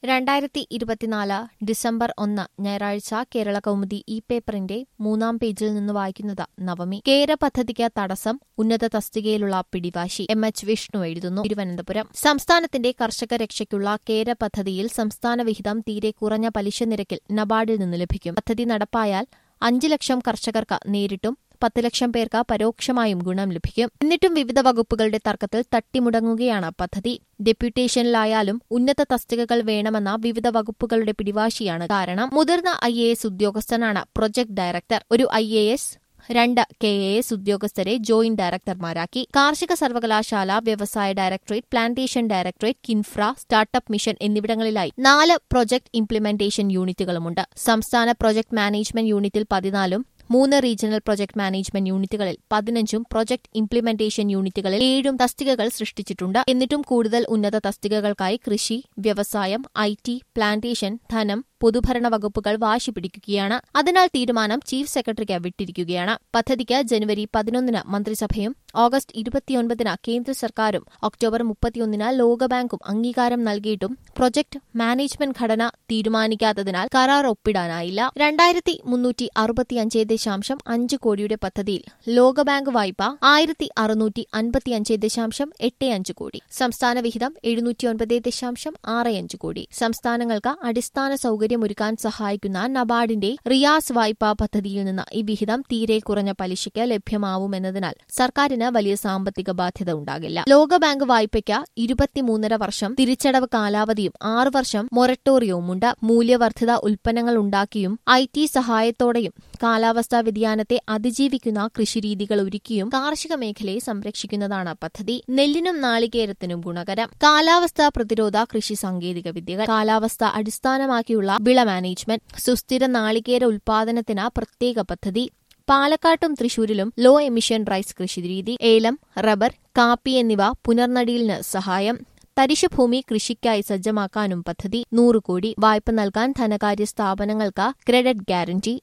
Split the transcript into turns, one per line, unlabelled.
രണ്ടായിരത്തി ഇരുപത്തിനാല് ഡിസംബർ ഒന്ന് ഞായറാഴ്ച കേരള കൗമുദി ഇ പേപ്പറിന്റെ മൂന്നാം പേജിൽ നിന്ന് വായിക്കുന്നത് നവമി കേര പദ്ധതിക്ക് തടസ്സം ഉന്നത തസ്തികയിലുള്ള പിടിവാശി എം എച്ച് വിഷ്ണു എഴുതുന്നു തിരുവനന്തപുരം സംസ്ഥാനത്തിന്റെ കർഷക രക്ഷയ്ക്കുള്ള കേര പദ്ധതിയിൽ സംസ്ഥാന വിഹിതം തീരെ കുറഞ്ഞ പലിശ നിരക്കിൽ നബാർഡിൽ നിന്ന് ലഭിക്കും പദ്ധതി നടപ്പായാൽ അഞ്ച് ലക്ഷം കർഷകർക്ക് നേരിട്ടും പത്ത് ലക്ഷം പേർക്ക് പരോക്ഷമായും ഗുണം ലഭിക്കും എന്നിട്ടും വിവിധ വകുപ്പുകളുടെ തർക്കത്തിൽ തട്ടിമുടങ്ങുകയാണ് പദ്ധതി ഡെപ്യൂട്ടേഷനിലായാലും ഉന്നത തസ്തികകൾ വേണമെന്ന വിവിധ വകുപ്പുകളുടെ പിടിവാശിയാണ് കാരണം മുതിർന്ന ഐ ഉദ്യോഗസ്ഥനാണ് പ്രൊജക്ട് ഡയറക്ടർ ഒരു ഐ രണ്ട് കെ എ എസ് ഉദ്യോഗസ്ഥരെ ജോയിന്റ് ഡയറക്ടർമാരാക്കി കാർഷിക സർവകലാശാല വ്യവസായ directorate plantation directorate Kinfra startup mission എന്നിവിടങ്ങളിലായി നാല് പ്രൊജക്ട് ഇംപ്ലിമെന്റേഷൻ യൂണിറ്റുകളുമുണ്ട് സംസ്ഥാന പ്രൊജക്ട് മാനേജ്മെന്റ് യൂണിറ്റിൽ പതിനാലും മൂന്ന് റീജിയണൽ പ്രൊജക്ട് മാനേജ്മെന്റ് യൂണിറ്റുകളിൽ പതിനഞ്ചും പ്രൊജക്ട് ഇംപ്ലിമെന്റേഷൻ യൂണിറ്റുകളിൽ ഏഴും തസ്തികകൾ സൃഷ്ടിച്ചിട്ടുണ്ട് എന്നിട്ടും കൂടുതൽ ഉന്നത തസ്തികകൾക്കായി കൃഷി വ്യവസായം ഐ ടി പ്ലാന്റേഷൻ ധനം പൊതുഭരണ വകുപ്പുകൾ വാശി പിടിക്കുകയാണ് അതിനാൽ തീരുമാനം ചീഫ് സെക്രട്ടറിക്ക് വിട്ടിരിക്കുകയാണ് പദ്ധതിക്ക് ജനുവരി പതിനൊന്നിന് മന്ത്രിസഭയും ഓഗസ്റ്റ് ഇരുപത്തിയൊൻപതിന് കേന്ദ്ര സർക്കാരും ഒക്ടോബർ മുപ്പത്തിയൊന്നിന് ലോകബാങ്കും അംഗീകാരം നൽകിയിട്ടും പ്രൊജക്ട് മാനേജ്മെന്റ് ഘടന തീരുമാനിക്കാത്തതിനാൽ കരാർ ഒപ്പിടാനായില്ല രണ്ടായിരത്തി മുന്നൂറ്റി അറുപത്തിയഞ്ച് ദശാംശം അഞ്ച് കോടിയുടെ പദ്ധതിയിൽ ലോകബാങ്ക് വായ്പ ആയിരത്തി അറുന്നൂറ്റി അൻപത്തിയഞ്ച് ദശാംശം എട്ട് അഞ്ച് കോടി സംസ്ഥാന വിഹിതം എഴുന്നൂറ്റിയൊൻപത് ദശാംശം ആറ് അഞ്ച് കോടി സംസ്ഥാനങ്ങൾക്ക് അടിസ്ഥാന സൌകര്യമൊരുക്കാൻ സഹായിക്കുന്ന നബാർഡിന്റെ റിയാസ് വായ്പാ പദ്ധതിയിൽ നിന്ന് ഈ വിഹിതം തീരെ കുറഞ്ഞ പലിശയ്ക്ക് ലഭ്യമാവുമെന്നതിനാൽ സർക്കാരിന് വലിയ സാമ്പത്തിക ബാധ്യത ഉണ്ടാകില്ല ലോകബാങ്ക് വായ്പയ്ക്ക് ഇരുപത്തിമൂന്നര വർഷം തിരിച്ചടവ് കാലാവധിയും ആറ് വർഷം മൊറട്ടോറിയവുമുണ്ട് മൂല്യവർദ്ധിത ഉൽപ്പന്നങ്ങൾ ഉണ്ടാക്കിയും ഐ ടി സഹായത്തോടെയും കാലാവസ്ഥാ വ്യതിയാനത്തെ അതിജീവിക്കുന്ന കൃഷിരീതികൾ ഒരുക്കിയും കാർഷിക മേഖലയെ സംരക്ഷിക്കുന്നതാണ് പദ്ധതി നെല്ലിനും നാളികേരത്തിനും ഗുണകരം കാലാവസ്ഥാ പ്രതിരോധ കൃഷി സാങ്കേതിക വിദ്യകൾ കാലാവസ്ഥ അടിസ്ഥാനമാക്കിയുള്ള വിള മാനേജ്മെന്റ് സുസ്ഥിര നാളികേര ഉൽപാദനത്തിന് പ്രത്യേക പദ്ധതി പാലക്കാട്ടും തൃശൂരിലും ലോ എമിഷൻ റൈസ് കൃഷിരീതി ഏലം റബ്ബർ കാപ്പി എന്നിവ പുനർനടിയിലിന് സഹായം തരിശുഭൂമി കൃഷിക്കായി സജ്ജമാക്കാനും പദ്ധതി നൂറ് കോടി വായ്പ നൽകാൻ ധനകാര്യ സ്ഥാപനങ്ങൾക്ക് ക്രെഡിറ്റ് ഗ്യാരണ്ടി